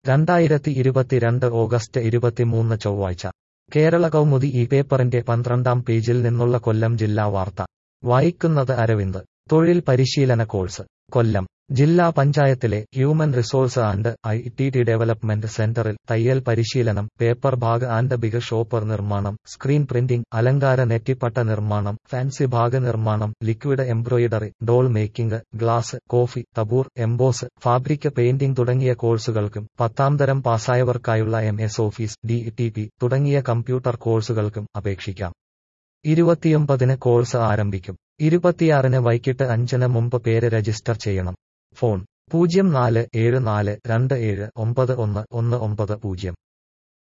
രണ്ടായിരത്തി ഇരുപത്തിരണ്ട് ഓഗസ്റ്റ് ഇരുപത്തിമൂന്ന് ചൊവ്വാഴ്ച കേരള കൗമുദി ഈ പേപ്പറിന്റെ പന്ത്രണ്ടാം പേജിൽ നിന്നുള്ള കൊല്ലം ജില്ലാ വാർത്ത വായിക്കുന്നത് അരവിന്ദ് തൊഴിൽ പരിശീലന കോഴ്സ് കൊല്ലം ജില്ലാ പഞ്ചായത്തിലെ human resource and I T T development സെന്ററിൽ തയ്യൽ പരിശീലനം paper bag and big shopper നിർമ്മാണം സ്ക്രീൻ പ്രിന്റിംഗ് അലങ്കാര നെറ്റിപ്പട്ട നിർമ്മാണം ഫാൻസി ബാഗ് നിർമ്മാണം liquid embroidery doll making glass coffee tambour emboss fabric painting തുടങ്ങിയ കോഴ്സുകൾക്കും പത്താം തരം പാസ്സായവർക്കായുള്ള M S office D T P തുടങ്ങിയ കമ്പ്യൂട്ടർ കോഴ്സുകൾക്കും അപേക്ഷിക്കാം ഇരുപത്തിയൊമ്പതിന് കോഴ്സ് ആരംഭിക്കും ഇരുപത്തിയാറിന് വൈകിട്ട് അഞ്ചിന് മുമ്പ് പേര് രജിസ്റ്റർ ചെയ്യണം ഫോൺ പൂജ്യം നാല് ഏഴ് നാല് രണ്ട് ഏഴ് ഒമ്പത് ഒന്ന് ഒന്ന് ഒമ്പത് പൂജ്യം